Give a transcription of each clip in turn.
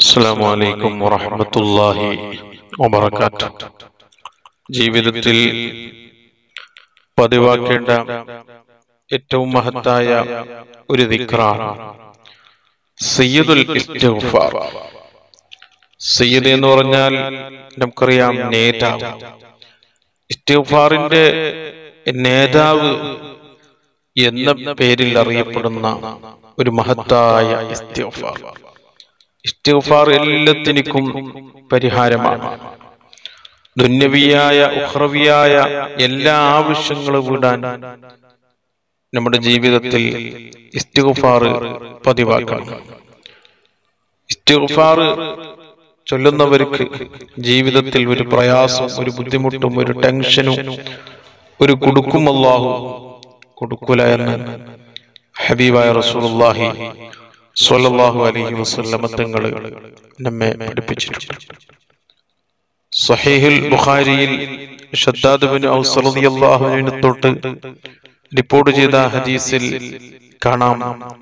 അസ്സാം വലൈക്കും വറഹമത്തല്ലാഹി വബർക്കാത്തു ജീവിതത്തിൽ പതിവാക്കേണ്ട ഏറ്റവും മഹത്തായ ഒരു ദിക്റാണ് സയ്യിദുൽ ഇസ്തിഗ്ഫാർ സയ്യിദ് എന്ന് പറഞ്ഞാൽ നമുക്കറിയാം നേതാവ് ഇസ്തിഗ്ഫാറിന്റെ നേതാവ് എന്ന പേരിൽ അറിയപ്പെടുന്ന ഒരു മഹത്തായ ഇസ്തിഗ്ഫാർ ഇസ്തിഗ്ഫാർ എല്ലാത്തിനും പരിഹാരമാണ് ദുന്യവിയായ ഉഹ്രവിയായ എല്ലാ ആവശ്യങ്ങളും വിടാൻ നമ്മുടെ ജീവിതത്തിൽ ഇസ്തിഗ്ഫാർ പതിവാക്കണം ഇസ്തിഗ്ഫാർ ചൊല്ലുന്നവർക്ക് ജീവിതത്തിൽ ഒരു പ്രയാസം ഒരു ബുദ്ധിമുട്ടും ഒരു ടെൻഷനും ഒരു കുടുക്കും അല്ലാഹു കൊടുക്കൂല എന്ന് ഹബീബായ റസൂലുള്ളാഹി സ്വല്ലല്ലാഹു അലൈഹി വസല്ലമ തങ്ങൾ നമ്മെ പഠിപ്പിച്ചിട്ടുണ്ട് സഹീഹുൽ ബുഖാരിയിൽ ഷദ്ദാദ് ബിൻ ഔസ് റളിയല്ലാഹു അൻഹു തൊട്ട് റിപ്പോർട്ട് ചെയ്ത ഹദീസിൽ കാണാം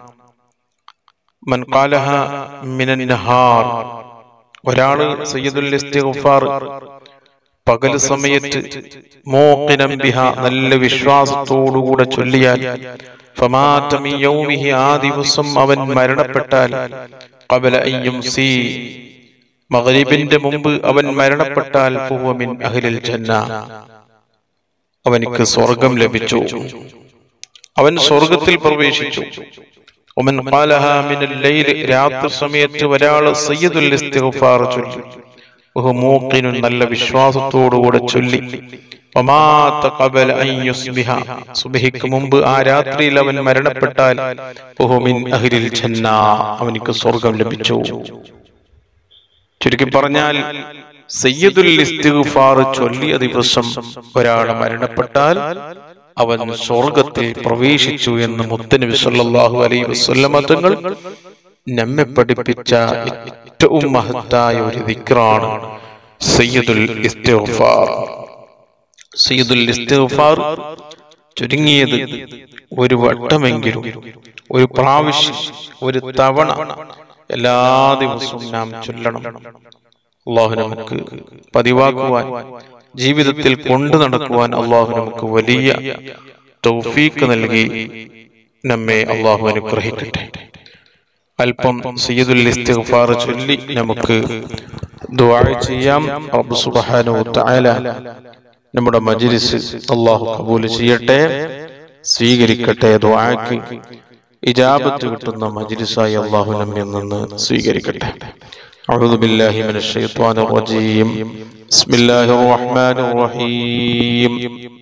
മൻ ഖാലഹ മിനൻ നഹാർ ഒരാള് സയ്യിദുൽ ഇസ്തിഗ്ഫാർ പകൽ സമയത്ത് മോക്കിനം ബിഹ നല്ല വിശ്വാസത്തോടുകൂടെ ചൊല്ലിയാൽ ഫമാത മിൻ യൗമിഹി ആ ദിവസം അവൻ മരണപ്പെട്ടാൽ ഖബല അൻ യുംസി മഗ്രിബിന്റെ മുമ്പ് അവൻ മരണപ്പെട്ടാൽ ഫഹുവ മിൻ അഹ്ലിൽ ജന്ന അവനിക്ക് സ്വർഗം ലഭിച്ചു അവൻ സ്വർഗത്തിൽ പ്രവേശിച്ചു ഒമൻ ഖാലഹ മിനൽ ലൈൽ രാത്രി സമയത്ത് ഒരാൾ സയ്യിദുൽ ഇസ്തിഗ്ഫാർ ചൊല്ലി വഹു മൂഖിനുൻ നല്ല വിശ്വാസത്തോടുകൂടെ ചൊല്ലി വമാത ഖബല അൻ യുസ്ബിഹ സുബ്ഹിക്ക് മുമ്പ് ആ രാത്രിയിൽ അവൻ മരണപ്പെട്ടാൽ വഹു മിൻ അഹ്ലിൽ ജന്ന അവനിക്ക് സ്വർഗം ലഭിച്ചു ചുരുക്കി പറഞ്ഞാൽ സയ്യിദുൽ ഇസ്തിഗ്ഫാർ ചൊല്ലിയ ദിവസം ഒരാൾ മരണപ്പെട്ടാൽ അവൻ സ്വർഗത്തിൽ പ്രവേശിച്ചു എന്ന് മുത്തനബി സല്ലല്ലാഹു അലൈഹി വസല്ലമ തങ്ങൾ നമ്മെ പഠിപ്പിച്ച ഏറ്റവും മഹത്തായ ഒരു ദിക്റാണ് സയ്യിദുൽ ഇസ്തിഗ്ഫാർ സയ്യിദുൽ ഇസ്തിഗ്ഫാർ ചുരുങ്ങിയത് ഒരു വട്ടമെങ്കിലും ഒരു പ്രാവശ്യം ഒരു തവണ എല്ലാ ദിവസവും നാം ചൊല്ലണം അള്ളാഹു നമുക്ക് പതിവാക്കുവാൻ ജീവിതത്തിൽ കൊണ്ടു നടക്കുവാൻ അള്ളാഹു നമുക്ക് വലിയ തൗഫീക്ക് നൽകി നമ്മെ അള്ളാഹു അനുഗ്രഹിക്കട്ടെ അല്പം സയ്യിദുൽ ഇസ്തിഗ്ഫാർ ചൊല്ലി നമുക്ക് ദുആ ചെയ്യാം റബ്ബ് സുബ്ഹാനഹു തആല നമ്മുടെ മജ്ലിസ് അള്ളാഹു കബൂൽ ചെയ്യട്ടെ സ്വീകരിക്കട്ടെ ദുആക്ക് ഇജാബത്ത് കിട്ടുന്ന മജ്ലിസായി അള്ളാഹു നമ്മിൽ നിന്ന് സ്വീകരിക്കട്ടെ أعوذ بالله من الشيطان الرجيم بسم الله الرحمن الرحيم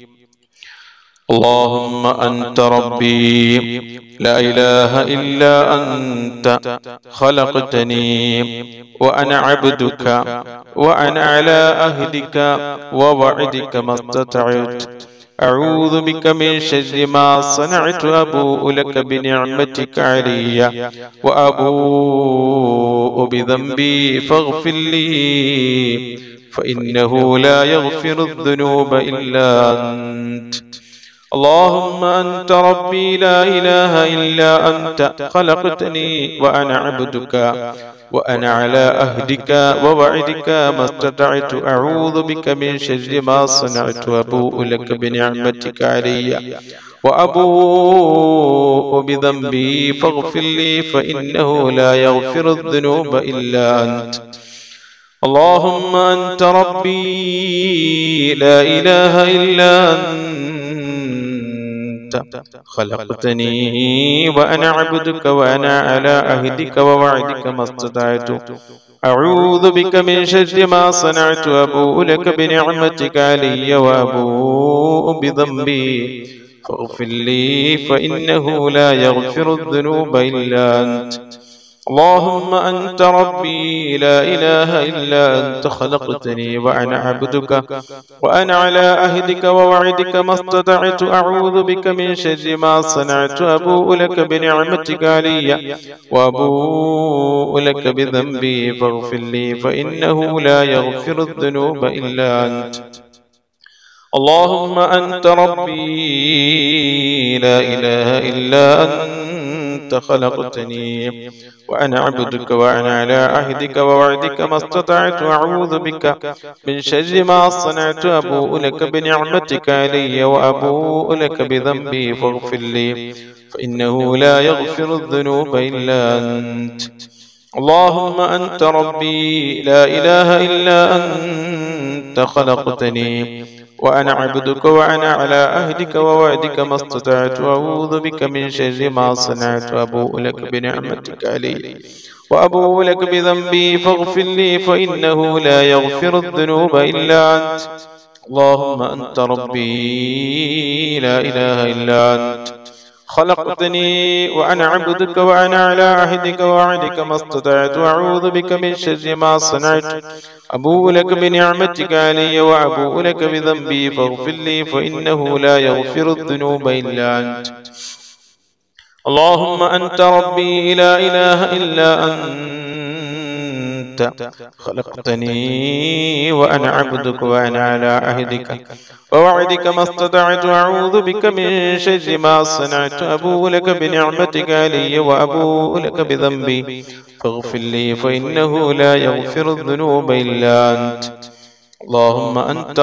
اللهم أنت ربي لا إله إلا أنت خلقتني وأنا عبدك وأنا على أهدك ووعدك ما استطعت أعوذ بك من شر ما صنعت أبوء لك بنعمتك علي وأبوء بذنبي فاغفر لي فإنه لا يغفر الذنوب إلا أنت اللهم أنت ربي لا إله إلا أنت خلقتني وأنا عبدك وأنا على أهدك ووعدك ما استطعت أعوذ بك من شر ما صنعت وأبوء لك بنعمتك علي وأبوء بذنبي فاغفر لي فإنه لا يغفر الذنوب إلا أنت اللهم أنت ربي لا إله إلا أنت خلقتني وأنا عبدك وأنا على عهدك ووعدك ما استطعت أعوذ بك من شر ما صنعت أبوء لك بنعمتك علي وأبوء بذنبي فاغفر لي فإنه لا يغفر الذنوب إلا أنت اللهم أنت ربي لا إله إلا أنت خلقتني وأنا عبدك وأنا على أهدك ووعدك ما استطعت أعوذ بك من شر ما صنعت أبوء لك بنعمتك علي وأبوء لك بذنبي فاغفر لي فإنه لا يغفر الذنوب إلا أنت اللهم أنت ربي لا إله إلا أنت أنت خلقتني وأنا عبدك وأنا على عهدك ووعدك ما استطعت أعوذ بك من شر ما صنعت أبوء لك بنعمتك علي وأبوء لك بذنبي فاغفر لي فإنه لا يغفر الذنوب إلا أنت اللهم أنت ربي لا إله إلا أنت خلقتني وأنا عبدك وأنا على عهدك ووعدك ما استطعت أعوذ بك من شر ما صنعت أبوء لك بنعمتك علي وأبوء لك بذنبي فاغفر لي فإنه لا يغفر الذنوب إلا أنت اللهم أنت ربي لا إله إلا أنت خلقتني وأنا عبدك وأنا على عهدك ووعدك ما استطعت وأعوذ بك من شر ما صنعت أبوء لك بنعمتك علي وأبوء لك بذنبي فاغفر لي فإنه لا يغفر الذنوب إلا أنت اللهم أنت ربي لا إله إلا أنت خلقتني وأنا عبدك وأنا على عهدك ووعدك ما استطعت أعوذ بك من شر ما صنعت أبوء لك بنعمتك علي وأبوء لك بذنبي فاغفر لي فإنه لا يغفر الذنوب إلا أنت اللهم أنت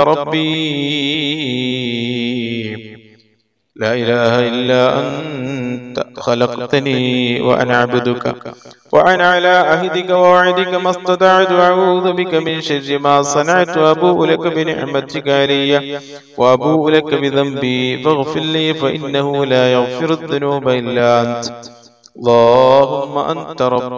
ربي لا إله إلا أنت خلقتني وأنا عبدك وأنا على عهدك ووعدك ما استطعت أعوذ بك من شر ما صنعت وأبوء لك بنعمتك علي وأبوء لك بذنبي فاغفر لي فإنه لا يغفر الذنوب إلا أنت اللهم أنت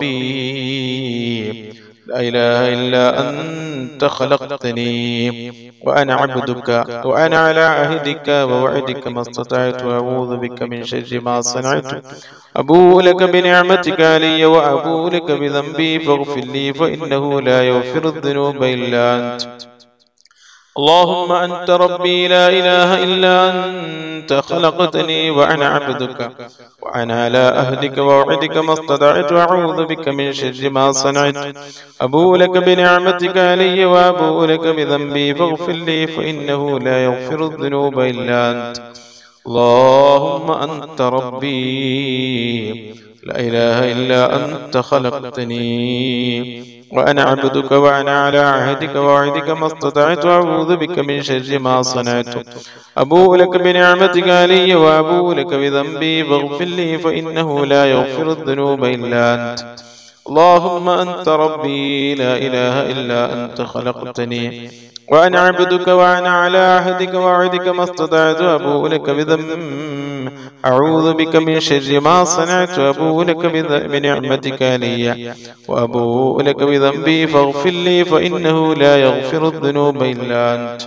ربي لا إله إلا أنت خلقتني وأنا عبدك وأنا على عهدك ووعدك ما استطعت وأعوذ بك من شر ما صنعت أبوء لك بنعمتك علي وأبوء لك بذنبي فاغفر لي فإنه لا يغفر الذنوب إلا أنت اللهم أنت ربي لا إله إلا أنت خلقتني وأنا عبدك وأنا على أهدك ووعدك ما استطعت أعوذ بك من شر ما صنعت أبوء لك بنعمتك علي وأبوء لك بذنبي فاغفر لي فإنه لا يغفر الذنوب إلا أنت اللهم أنت ربي لا إله إلا أنت خلقتني وأنا عبدك وأنا على عهدك ووعدك ما استطعت أعوذ بك من شر ما صنعت أبوء لك بنعمتك علي وأبوء لك بذنبي فاغفر لي فإنه لا يغفر الذنوب إلا أنت اللهم أنت ربي لا إله إلا أنت خلقتني وأنا عبدك وأنا على عهدك ووعدك ما استطعت أبوء لك بذنب أعوذ بك من شر ما صنعت أبوء لك بذ- بنعمتك علي وأبوء لك بذنبي فاغفر لي فإنه لا يغفر الذنوب إلا أنت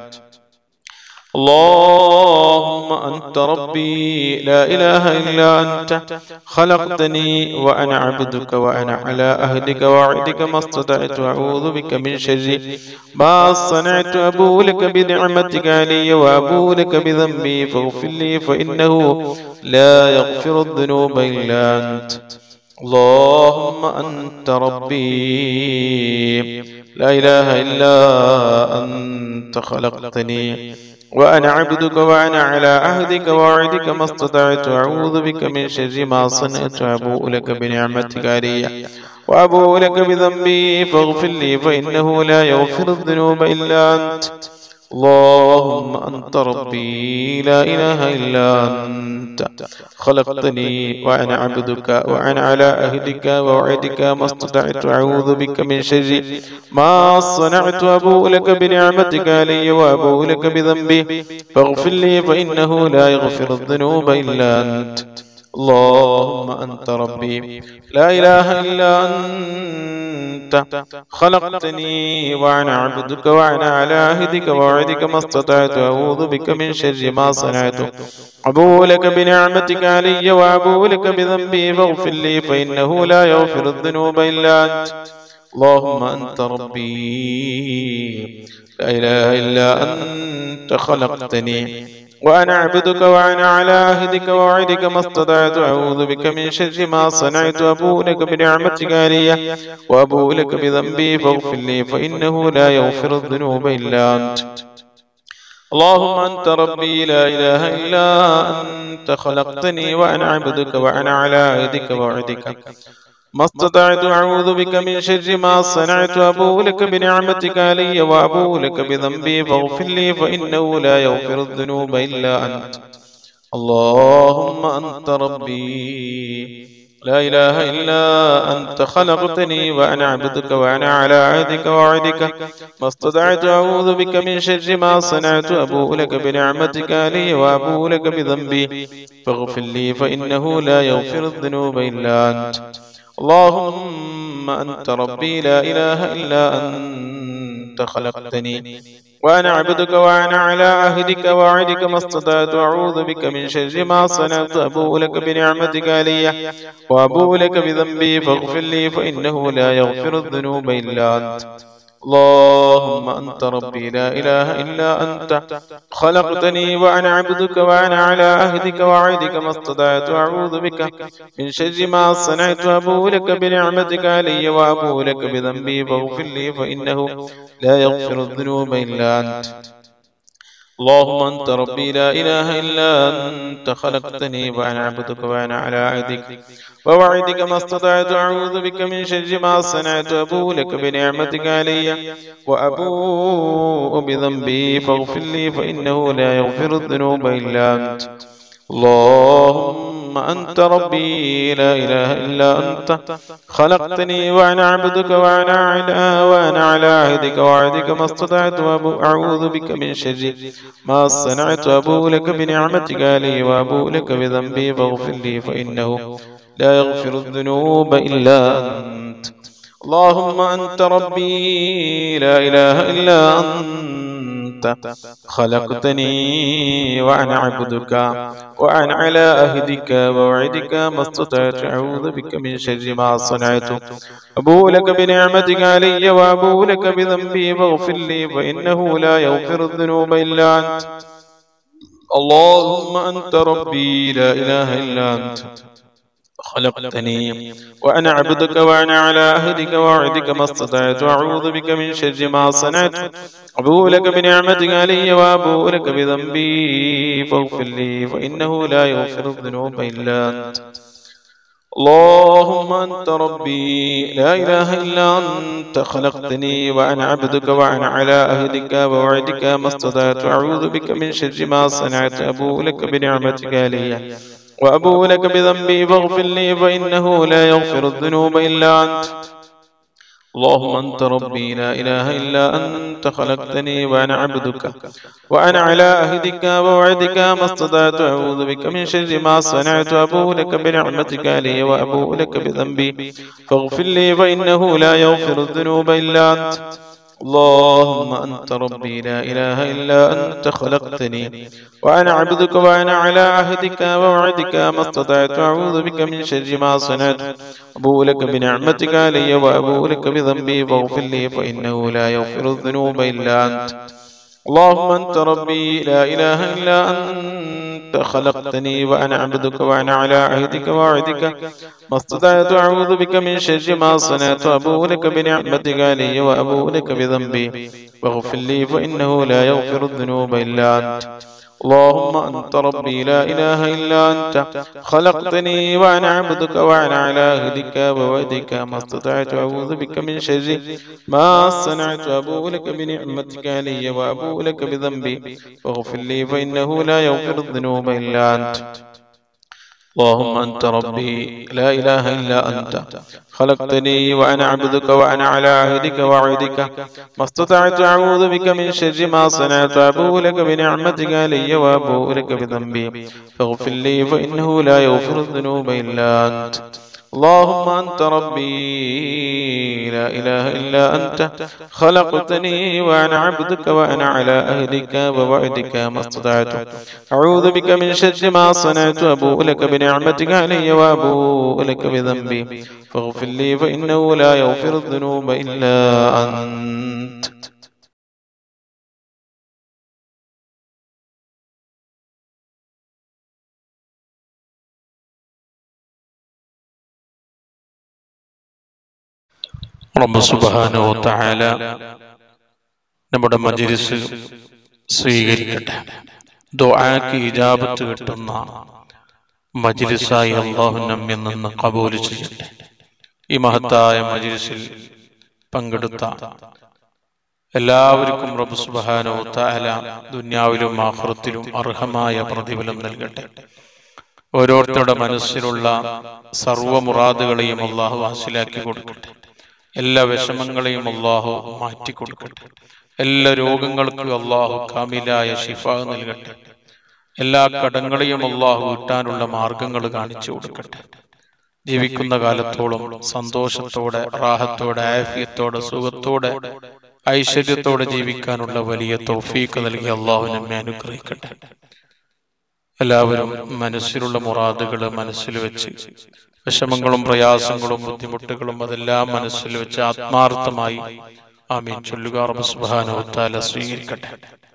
اللهم أنت ربي لا إله إلا أنت خلقتني وأنا عبدك وأنا على أهدك ووعدك ما استطعت أعوذ بك من شر ما صنعت أبو لك بنعمتك علي وأبو لك بذنبي فاغفر لي فإنه لا يغفر الذنوب إلا أنت اللهم أنت ربي لا إله إلا أنت خلقتني وأنا عبدك وأنا على عهدك ووعدك ما استطعت أعوذ بك من شر ما صنعت أبوء لك بنعمتك علي وأبوء لك بذنبي فاغفر لي فإنه لا يغفر الذنوب إلا أنت اللهم أنت ربي لا إله إلا أنت خلقتني وأنا عبدك وأنا على أهدك ووعدك ما استطعت أعوذ بك من شر ما صنعت أبوء لك بنعمتك علي وأبوء لك بذنبي فاغفر لي فإنه لا يغفر الذنوب إلا أنت اللهم أنت ربي لا إله إلا أنت خلقتني وأنا عبدك وأنا على عهدك ووعدك ما استطعت أعوذ بك من شر ما صنعت أبوء لك بنعمتك علي وأبوء لك بذنبي فاغفر لي فإنه لا يغفر الذنوب إلا أنت اللهم أنت ربي لا إله إلا أنت خلقتني وأنا عبدك وأنا على عهدك ووعدك ما استطعت أعوذ بك من شر ما صنعت أبوء لك بنعمتك علي وأبوء لك بذنبي فاغفر لي فإنه لا يغفر الذنوب إلا أنت اللهم أنت ربي لا إله إلا أنت خلقتني وأنا عبدك وأنا على عهدك ووعدك ما استطعت أعوذ بك من شر ما صنعت أبوء لك بنعمتك علي وأبوء لك بذنبي فاغفر لي فإنه لا يغفر الذنوب إلا أنت اللهم أنت ربي لا إله إلا أنت خلقتني وأنا عبدك وأنا على عهدك ووعدك ما استطعت أعوذ بك من شر ما صنعت أبوء لك بنعمتك علي وأبوء لك بذنبي فاغفر لي فإنه لا يغفر الذنوب إلا أنت اللهم أنت ربي لا إله إلا أنت خلقتني وأنا عبدك وأنا على عهدك ووعدك ما استطعت أعوذ بك من شر ما صنعت أبوء لك بنعمتك علي وأبوء لك بذنبي فاغفر لي فإنه لا يغفر الذنوب إلا أنت اللهم أنت ربي لا إله إلا أنت خلقتني وأنا عبدك وأنا على عهدك ووعدك ما استطعت أعوذ بك من شر ما صنعت أبوء لك بنعمتك علي وأبوء لك بذنبي فاغفر لي فإنه لا يغفر الذنوب إلا أنت اللهم أنت ربي لا إله إلا أنت خلقتني وأنا عبدك وأنا على عهدك ووعدك ما استطعت أعوذ بك من شر ما صنعت أبوء لك بنعمتك علي وأبوء بذنبي فاغفر لي فإنه لا يغفر الذنوب إلا أنت اللهم أنت ربي لا إله إلا أنت خلقتني وأنا عبدك وأنا على وأنا على عهدك وعهدك ما استطعت أعوذ بك من شر ما صنعت أبوء لك بنعمتك علي وأبوء لك بذنبي فاغفر لي فإنه لا يغفر الذنوب إلا أنت اللهم أنت ربي لا إله إلا أنت خلقتني وأنا عبدك وأنا على أهدك ووعدك ما استطعت أعوذ بك من شر ما صنعت أبو لك بنعمتك علي وأبو لك بذنبي فاغفر لي فإنه لا يغفر الذنوب إلا أنت اللهم أنت ربي لا إله إلا أنت خلقتني وأنا عبدك وأنا على عهدك ووعدك ما استطعت أعوذ بك من شر ما صنعت أبوء لك بنعمتك علي وأبوء لك بذنبي فاغفر لي فإنه لا يغفر الذنوب إلا أنت اللهم أنت ربي لا إله إلا أنت خلقتني وأنا عبدك وأنا على عهدك ووعدك ما استطعت أعوذ بك من شر ما صنعت أبوء لك بنعمتك علي وأبو لك بذنبي فاغفر لي فإنه لا يغفر الذنوب إلا أنت اللهم أنت ربي لا إله إلا أنت خلقتني وأنا عبدك وأنا على عهدك ووعدك ما استطعت أعوذ بك من شر ما صنعت أبو لك بنعمتك علي وأبو لك بذنبي فاغفر لي فإنه لا يغفر الذنوب إلا أنت اللهم أنت ربي لا إله إلا أنت خلقتني وأنا عبدك وأنا على عهدك ووعدك ما استطعت أعوذ بك من شر ما صنعت أبو لك بنعمتك علي وأبو لك بذنبي فاغفر لي فإنه لا يغفر الذنوب إلا أنت اللهم أنت ربي لا إله إلا أنت خلقتني وأنا عبدك وأنا على عهدك ووعدك ما استطعت أعوذ بك من شر ما صنعت أبو لك بنعمتك علي وأبو لك بذنبي فاغفر لي فإنه لا يغفر الذنوب إلا أنت اللهم أنت ربي لا إله إلا أنت خلقتني وأنا عبدك وأنا على عهدك ووعدك ما استطعت أعوذ بك من شر ما صنعت أبو لك بنعمتك علي وأبو لك بذنبي فاغفر لي فإنه لا يغفر الذنوب إلا أنت اللهم أنت ربي لا إله إلا أنت خلقتني وأنا عبدك وأنا على عهدك ووعدك ما استطعت أعوذ بك من شر ما صنعت أبو لك بنعمتك علي وأبو لك بذنبي فاغفر لي فإنه لا يغفر الذنوب إلا أنت اللهم أنت ربي لا إله إلا أنت خلقتني وأنا عبدك وأنا على أهدك ووعدك ما استطعت أعوذ بك من شر ما صنعت أبوء لك بنعمتك علي وأبوء لك بذنبي فاغفر لي فإنه لا يغفر الذنوب إلا أنت റബ്ബ് സുബ്ഹാനഹു വ തആല നമ്മുടെ മജ്ലിസ് സ്വീകരിക്കട്ടെ ദുആക്ക് ഇജാബത്ത് കിട്ടുന്ന മജ്ലിസായി അള്ളാഹു നമ്മിൽ നിന്ന് കബൂൽ ചെയ്യട്ടെ ഈ മഹത്തായ മജ്ലിസിൽ പങ്കെടുത്ത എല്ലാവർക്കും റബ്ബ് സുബ്ഹാനഹു വ തആല ദുനിയാവിലും ആഖിറത്തിലും അർഹമായ പ്രതിഫലം നൽകട്ടെ ഓരോരുത്തരുടെ മനസ്സിലുള്ള സർവ്വ മുറാദുകളെയും അള്ളാഹു ഹാസിലാക്കി കൊടുക്കട്ടെ എല്ലാ വിഷമങ്ങളെയും അള്ളാഹു മാറ്റി കൊടുക്കട്ടെ എല്ലാ രോഗങ്ങൾക്കും അള്ളാഹു കാമിലായ ഷിഫ നൽകട്ടെ എല്ലാ കടങ്ങളെയും അള്ളാഹു വീട്ടാനുള്ള മാർഗങ്ങൾ കാണിച്ചു കൊടുക്കട്ടെ ജീവിക്കുന്ന കാലത്തോളം സന്തോഷത്തോടെ റാഹത്തോടെ ആഫിയത്തോടെ സുഖത്തോടെ ഐശ്വര്യത്തോടെ ജീവിക്കാനുള്ള വലിയ തൗഫീക്ക് നൽകി അള്ളാഹു നമ്മെ അനുഗ്രഹിക്കട്ടെ എല്ലാവരും മനസ്സിലുള്ള മുറാദുകൾ മനസ്സിൽ വെച്ച് വിഷമങ്ങളും പ്രയാസങ്ങളും ബുദ്ധിമുട്ടുകളും അതെല്ലാം മനസ്സിൽ വെച്ച് ആത്മാർത്ഥമായി ആമീൻ ചൊല്ലുക റബ്ബ് സുബ്ഹാനഹു വ തആല സ്വീകരിക്കട്ടെ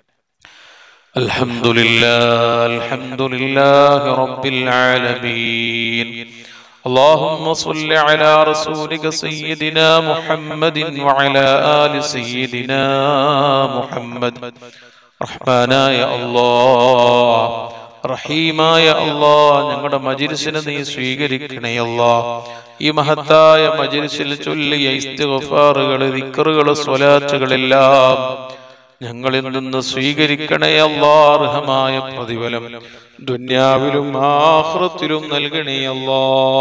الحمد لله الحمد لله رب العالمين اللهم صل على رسولك سيدنا محمد وعلى آل سيدنا محمد റഹ്മാനായ അല്ലാ റഹീമായ അല്ലാ ഞങ്ങളുടെ മജിരിസിനെ നീ സ്വീകരിക്കണേ അല്ലാ ഈ മഹത്തായ മജിരിസിൽ ചൊല്ലിയ ഇസ്തിഗ്ഫാറുകൾ ദിക്റുകൾ സ്വലാത്തുകളെല്ലാം ഞങ്ങളിൽ നിന്ന് സ്വീകരിക്കണേ അല്ലാ അർഹമായ പ്രതിഫലം ദുന്യാവിലും ആഹ്റത്തിലും നൽകണേ അല്ലാ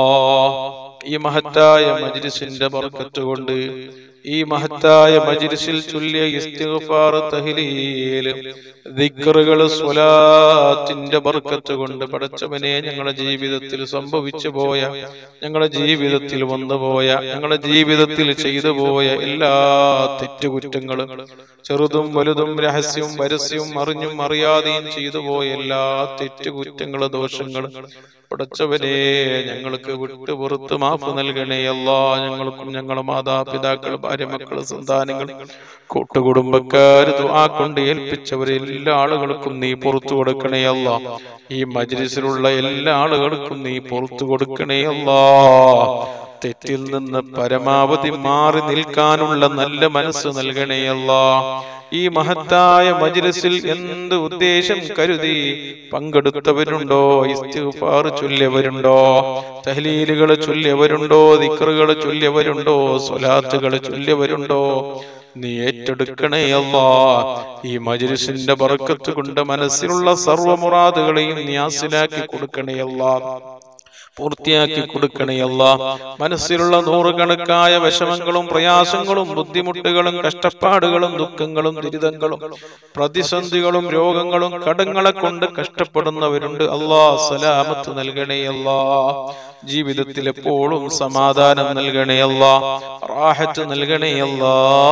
ഈ മഹത്തായ മജ്ലിസിന്റെ ബർക്കത്ത് കൊണ്ട് ഈ മഹത്തായ മജ്ലിസിൽ ചൊല്ലിയ ഇസ്തിഗ്ഫാർ തഹ്ലീൽ ദിക്റുകൾ സ്വലാത്തിന്റെ ബർക്കത്ത് കൊണ്ട് പടച്ചവനെ ഞങ്ങളുടെ ജീവിതത്തിൽ സംഭവിച്ചു പോയ ഞങ്ങളുടെ ജീവിതത്തിൽ വന്നു പോയ ഞങ്ങളുടെ ജീവിതത്തിൽ ചെയ്തു പോയ എല്ലാ തെറ്റുകുറ്റങ്ങളും ചെറുതും വലുതും രഹസ്യവും പരസ്യവും അറിഞ്ഞും അറിയാതെയും ചെയ്തു പോയ എല്ലാ തെറ്റുകുറ്റങ്ങളും ദോഷങ്ങളും പടച്ചവനെ ഞങ്ങൾക്ക് വിട്ടു പുറത്ത് മാഫ് നൽകണേ അല്ലാ ഞങ്ങൾക്കും ഞങ്ങളുടെ മാതാപിതാക്കൾ ഭാര്യ മക്കൾ സന്താനങ്ങൾ കൂട്ടുകുടുംബക്കാർ ആ കൊണ്ട് ഏൽപ്പിച്ചവരെ എല്ലാ ആളുകൾക്കും നീ പുറത്തു കൊടുക്കണേ അല്ല ഈ മജ്ലിസിലുള്ള എല്ലാ ആളുകൾക്കും നീ പുറത്തു കൊടുക്കണേ അല്ലാ തെറ്റിൽ നിന്ന് പരമാവധി മാറി നിൽക്കാനുള്ള നല്ല മനസ്സ് നൽകണേ അല്ലാ ഈ മഹത്തായ മജ്ലിസിൽ എന്ത് ഉദ്ദേശം കരുതി പങ്കെടുത്തവരുണ്ടോ ഇസ്തിഗ്ഫാർ ചൊല്ലിയവരുണ്ടോ തഹ്ലീലുകൾ ചൊല്ലിയവരുണ്ടോ ദിക്റുകൾ ചൊല്ലിയവരുണ്ടോ സ്വലാത്തുകൾ ചൊല്ലിയവരുണ്ടോ നീ ഏറ്റെടുക്കണേ അല്ലാ ഈ മജ്ലിസിന്റെ ബർക്കത്ത് കൊണ്ട് മനസ്സിലുള്ള സർവ്വമുറാദുകളെയും നീ ആസിലാക്കി കൊടുക്കണേ അല്ലാ പൂർത്തിയാക്കി കൊടുക്കണയല്ല മനസ്സിലുള്ള നൂറുകണക്കായ വിഷമങ്ങളും പ്രയാസങ്ങളും ബുദ്ധിമുട്ടുകളും കഷ്ടപ്പാടുകളും ദുഃഖങ്ങളും ദുരിതങ്ങളും പ്രതിസന്ധികളും രോഗങ്ങളും കടങ്ങളെ കൊണ്ട് കഷ്ടപ്പെടുന്നവരുണ്ട് അല്ലാ സലാമത്ത് നൽകണയല്ല ജീവിതത്തിൽ എപ്പോഴും സമാധാനം നൽകണയല്ല റാഹത്ത് നൽകണയല്ല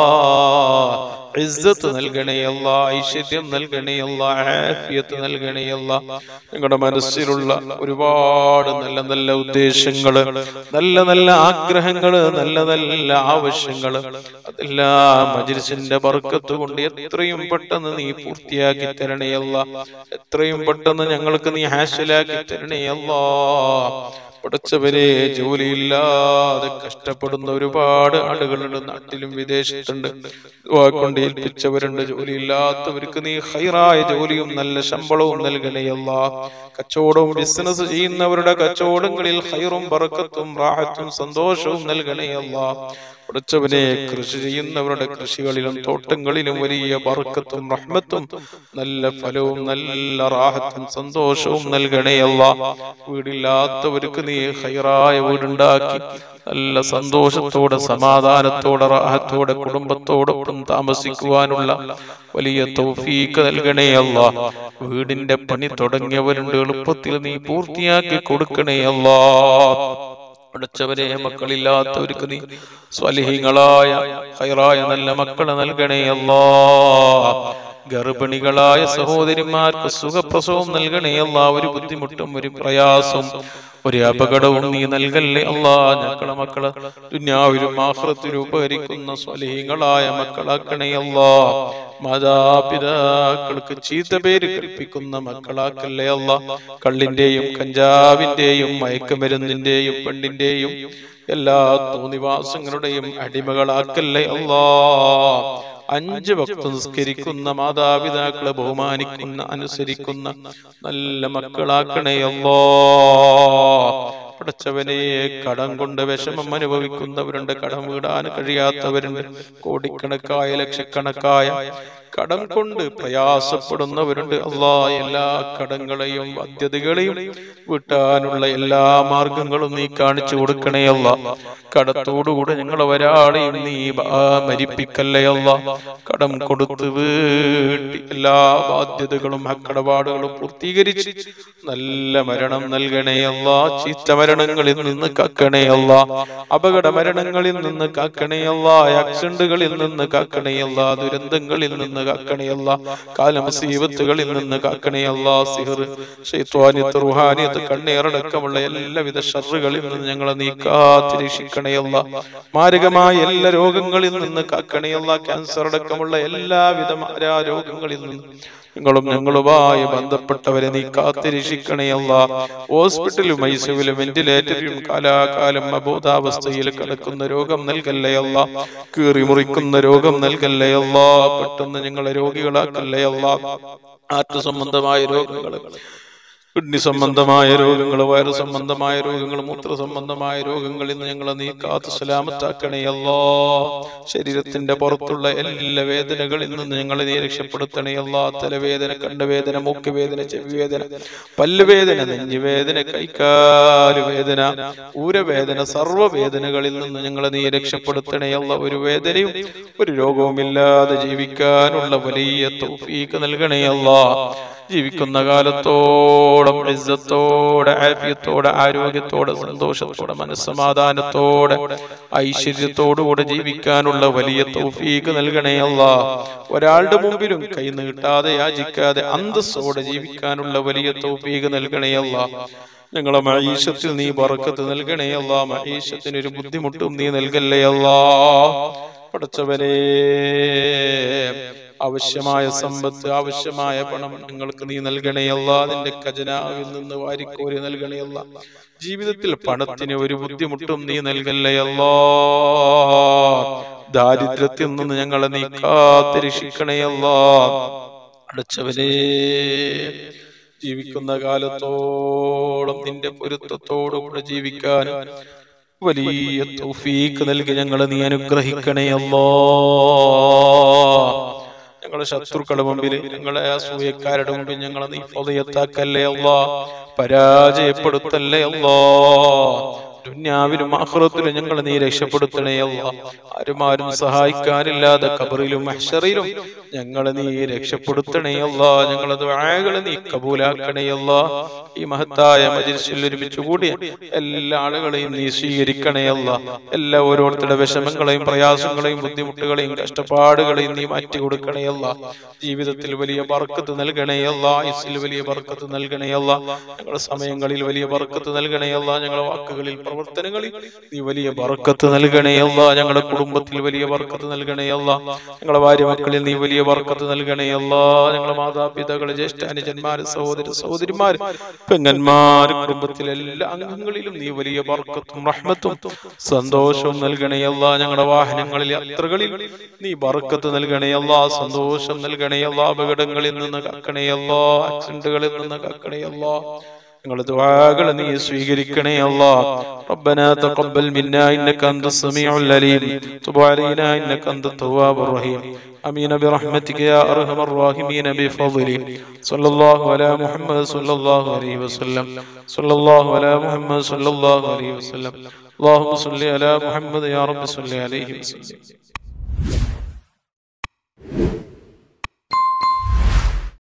ഇസ്സത്ത് നൽകണയല്ല ഐശ്വര്യം നൽകണയല്ല ആഫിയത്ത് നൽകണയല്ല നിങ്ങളുടെ മനസ്സിലുള്ള ഒരുപാട് നല്ല നല്ല ഉദ്ദേശങ്ങള് നല്ല നല്ല ആഗ്രഹങ്ങള് നല്ല നല്ല ആവശ്യങ്ങള് അതെല്ലാം മജിൽസിന്റെ ബർക്കത്ത് കൊണ്ട് എത്രയും പെട്ടെന്ന് നീ പൂർത്തിയാക്കി തരണയല്ല എത്രയും പെട്ടെന്ന് ഞങ്ങൾക്ക് നീ ഹാസിലാക്കി തരണയല്ല പഠിച്ചവരെ ജോലിയില്ലാതെ കഷ്ടപ്പെടുന്ന ഒരുപാട് ആളുകളുണ്ട് നാട്ടിലും വിദേശത്തുണ്ട് ദുആ കൊണ്ട് ഏൽപ്പിച്ചവരുണ്ട് ജോലിയില്ലാത്തവർക്ക് നീ ഹൈറായ ജോലിയും നല്ല ശമ്പളവും നൽകണയല്ല കച്ചവടവും ബിസിനസ് ചെയ്യുന്നവരുടെ കച്ചവടങ്ങളിൽ ഹൈറും ബറക്കത്തും റാഹത്തും സന്തോഷവും നൽകണയല്ല പഠിച്ചവനെ കൃഷി ചെയ്യുന്നവരുടെ കൃഷികളിലും തോട്ടങ്ങളിലും വലിയ ബർക്കത്തും റഹ്മത്തും നല്ല ഫലവും നല്ല റാഹത്തും സന്തോഷവും നൽകണയല്ല വീടില്ലാത്തവർക്ക് നീ ഹൈറായ വീടുണ്ടാക്കി നല്ല സന്തോഷത്തോടെ സമാധാനത്തോടെ റാഹത്തോടെ കുടുംബത്തോടൊപ്പം താമസിക്കുവാനുള്ള വലിയ തൗഫീക്ക് നൽകണേ അല്ല വീടിന്റെ പണി തുടങ്ങിയവരുണ്ട് എളുപ്പത്തിൽ നീ പൂർത്തിയാക്കി കൊടുക്കണേ അല്ലാ അടച്ചവരെ മക്കളില്ലാത്തവർക്ക് നീ സ്വലിഹിങ്ങളായ ഹൈറായ നല്ല മക്കളെ നൽകണേ അല്ലാ ഗർഭിണികളായ സഹോദരിമാർക്ക് സുഖപ്രസവം നൽകണേ അല്ലാ ഒരു ബുദ്ധിമുട്ടും ഒരു പ്രയാസവും ഒരു അപകടവും നീ നൽകല്ലേ അല്ലാ ഞങ്ങളെ മക്കളെ ദുന്യാവിലും ആഹ്റത്തിലും ഉപകരിക്കുന്ന സ്വലിഹിങ്ങളായ മക്കളാക്കണേ അല്ലാ മാതാപിതാക്കൾക്ക് ചീത്ത പേര് കൽപ്പിക്കുന്ന മക്കളാക്കല്ലേ അല്ല കള്ളിന്റെയും കഞ്ചാവിന്റെയും മയക്കുമരുന്നിന്റെയും പെണ്ണിന്റെയും എല്ലാ തോന്നിവാസങ്ങളുടെയും അടിമകളാക്കല്ലേ അല്ലാ അഞ്ച് ഭക്ത നിസ്കരിക്കുന്ന മാതാപിതാക്കളെ ബഹുമാനിക്കുന്ന അനുസരിക്കുന്ന നല്ല മക്കളാക്കണേ അല്ലോ പടച്ചവനെ കടം കൊണ്ട് വിഷമം അനുഭവിക്കുന്നവരുണ്ട് കടം വീടാൻ കഴിയാത്തവരുണ്ട് കോടിക്കണക്കായ ലക്ഷക്കണക്കായ കടം കൊണ്ട് പ്രയാസപ്പെടുന്നവരുണ്ട് അല്ലാ എല്ലാ കടങ്ങളെയും ബാധ്യതകളെയും വീട്ടാനുള്ള എല്ലാ മാർഗങ്ങളും നീ കാണിച്ചു കൊടുക്കണേ അല്ല കടത്തോടുകൂടെ ഞങ്ങൾ ഒരാളെയും നീ ബ- ആ, മരിപ്പിക്കല്ലേ അല്ല കടം കൊടുത്ത് വീട്ടി എല്ലാ ബാധ്യതകളും അക്കടപാടുകളും പൂർത്തീകരിച്ച് നല്ല മരണം നൽകണേ അല്ല ചീത്ത മരണങ്ങളിൽ നിന്ന് കാക്കണേ അല്ല അപകട മരണങ്ങളിൽ നിന്ന് കാക്കണേ അല്ല ആക്സിഡന്റുകളിൽ നിന്ന് കാക്കണേ അല്ല ദുരന്തങ്ങളിൽ നിന്ന് കാക്കണേ അല്ല കാലമസീവത്തുകളിൽ നിന്ന് കാക്കണേ അല്ല സിഹർ ഷെയ്ത്വാനിയത്ത് റുഹാനിയത്ത് കണ്ണേറടക്കമുള്ള എല്ലാവിധ ഷറുകളിൽ നിന്ന് ഞങ്ങളെ നീ കാത്തിരക്ഷിക്കണേ അല്ല മാരകമായ എല്ലാ രോഗങ്ങളിൽ നിന്ന് കാക്കണേ അല്ല ക്യാൻസർ അടക്കമുള്ള എല്ലാവിധ മാരാ രോഗങ്ങളിൽ നിന്ന് നിങ്ങളും ഞങ്ങളുമായി ബന്ധപ്പെട്ടവരെ നീ കാത്തിരക്ഷിക്കണേ അല്ല ഹോസ്പിറ്റലും ഐസിയുവിലും വെന്റിലേറ്ററിലും കാലാകാലം അബോധാവസ്ഥയിൽ കിടക്കുന്ന രോഗം നൽകല്ലേ അല്ല കീറി മുറിക്കുന്ന രോഗം നൽകല്ലേ അല്ല പെട്ടെന്ന് ഞങ്ങളെ രോഗികളാക്കല്ലേ അല്ല ആറ്റു സംബന്ധമായ രോഗങ്ങൾ കിഡ്നി സംബന്ധമായ രോഗങ്ങൾ വയറു സംബന്ധമായ രോഗങ്ങൾ മൂത്ര സംബന്ധമായ രോഗങ്ങളിൽ നിന്ന് ഞങ്ങളെ നീ കാത്തു സലാമത്താക്കണേ അല്ലോ ശരീരത്തിന്റെ പുറത്തുള്ള എല്ലാ വേദനകളിൽ നിന്ന് ഞങ്ങളെ നീ രക്ഷപ്പെടുത്തണേ അല്ലാ തലവേദന കണ്ടുവേദന മൂക്കുവേദന ചെവിവേദന പല്ലുവേദന നെഞ്ഞുവേദന കൈക്കാല് വേദന ഊരവേദന സർവ്വവേദനകളിൽ നിന്ന് ഞങ്ങളെ നീ രക്ഷപ്പെടുത്തണേ അല്ല ഒരു വേദനയും ഒരു രോഗവുമില്ലാതെ ജീവിക്കാനുള്ള വലിയ തൗഫീക്ക് നൽകണേ അല്ലാ ജീവിക്കുന്ന കാലത്തോളം ഇസ്സത്തോടെ ആഫിയത്തോടെ ആരോഗ്യത്തോടെ സന്തോഷത്തോടെ മനസ്സമാധാനത്തോടെ ഐശ്വര്യത്തോടുകൂടെ ജീവിക്കാനുള്ള വലിയ തൗഫീക്ക് നൽകണേ അല്ല ഒരാളുടെ മുമ്പിലും കൈ നീട്ടാതെ യാചിക്കാതെ അന്തസ്സോടെ ജീവിക്കാനുള്ള വലിയ തൗഫീക്ക് നൽകണേ അല്ല ഞങ്ങളെ മഹീഷത്തിൽ നീ ബറക്കത്ത് നൽകണേ അല്ല മഹീഷത്തിന് ഒരു ബുദ്ധിമുട്ടും നീ നൽകല്ലേ അല്ലാ പടച്ചവനെ ആവശ്യമായ സമ്പത്ത് ആവശ്യമായ പണം ഞങ്ങൾക്ക് നീ നൽകണേയല്ല നിന്റെ ഖജനാവിൽ നിന്ന് വാരിക്കോരി നൽകണേയല്ല ജീവിതത്തിൽ പണത്തിന് ഒരു ബുദ്ധിമുട്ടും നീ നൽകല്ലയല്ലോ ദാരിദ്ര്യത്തിൽ നിന്ന് ഞങ്ങളെ നീ കാത്തിരക്ഷിക്കണേയല്ലോ അടച്ചവനെ ജീവിക്കുന്ന കാലത്തോളം നിന്റെ പൊരുത്തത്തോടുകൂടെ ജീവിക്കാനും വലിയ തൗഫീക്ക് നൽകി ഞങ്ങളെ നീ അനുഗ്രഹിക്കണേ അല്ലോ ഞങ്ങളെ ശത്രുക്കളുടെ മുമ്പിൽ ഞങ്ങളെ അസൂയക്കാരുടെ മുമ്പിൽ ഞങ്ങളെ നീ ഫതയത്താക്കല്ലേ അല്ലോ പരാജയപ്പെടുത്തല്ലേ അല്ലോ ദുന്യാവിലും ആഹ്റത്തിലും ഞങ്ങൾ നീ രക്ഷപ്പെടുത്തണേ അല്ല ആരും ആരും സഹായിക്കാനില്ലാതെ കബറിലും മഹ്ഷറിലും ഞങ്ങളെ നീ രക്ഷപ്പെടുത്തണേ അല്ല ഞങ്ങളത് ആകളെ നീ കബൂലാക്കണേ അല്ല ഈ മഹത്തായ മജിൽസിൽ ഒരുമിച്ച് കൂടിയ എല്ലാ ആളുകളെയും നീ സ്വീകരിക്കണേ അല്ല എല്ലാ ഓരോരുത്തരുടെ വിഷമങ്ങളെയും പ്രയാസങ്ങളെയും ബുദ്ധിമുട്ടുകളെയും കഷ്ടപ്പാടുകളെയും നീ മാറ്റി കൊടുക്കണേ അല്ല ജീവിതത്തിൽ വലിയ ബർക്കത്ത് നൽകണേ അല്ല ഇസിൽ വലിയ ബർക്കത്ത് നൽകണേ അല്ല ഞങ്ങളുടെ സമയങ്ങളിൽ വലിയ ബർക്കത്ത് നൽകണേ അല്ല ഞങ്ങളുടെ വാക്കുകളിൽ പ്രവർത്തനങ്ങളിൽ നീ വലിയ ബർക്കത്ത് നൽകണേ അല്ല ഞങ്ങളുടെ കുടുംബത്തിൽ വലിയ ബർക്കത്ത് നൽകണേ അല്ല ഞങ്ങളുടെ ഭാര്യ മക്കളിൽ നീ വലിയ ബർക്കത്ത് നൽകണേ അല്ല ഞങ്ങളുടെ മാതാപിതാക്കളെ ജ്യേഷ്ഠ അനുജന്മാര് സഹോദര സഹോദരിമാര് പെങ്ങന്മാര് കുടുംബത്തിലെ എല്ലാ അംഗങ്ങളിലും നീ വലിയ ബർക്കത്തും റഹ്മത്തും സന്തോഷവും നൽകണേ അല്ല ഞങ്ങളുടെ വാഹനങ്ങളിൽ യാത്രകളിൽ നീ ബർക്കത്ത് നൽകണേ അല്ല സന്തോഷം നൽകണേ അല്ല അപകടങ്ങളിൽ നിന്ന് കാക്കണേ അല്ല ആക്സിഡന്റുകളിൽ നിന്ന് കാക്കണേ അല്ല ഞങ്ങളുടെ ദുആകൾ നീ സ്വീകരിക്കണേ അല്ലാ ربنا تقبل منا انك انت السميع العليم تب علينا انك انت التواب الرحيم امين برحمتك يا ارحم الراحمين بفضلك صلى الله على محمد صلى الله عليه وسلم صلى الله على محمد صلى الله عليه وسلم اللهم صل على محمد يا رب صل عليه وسلم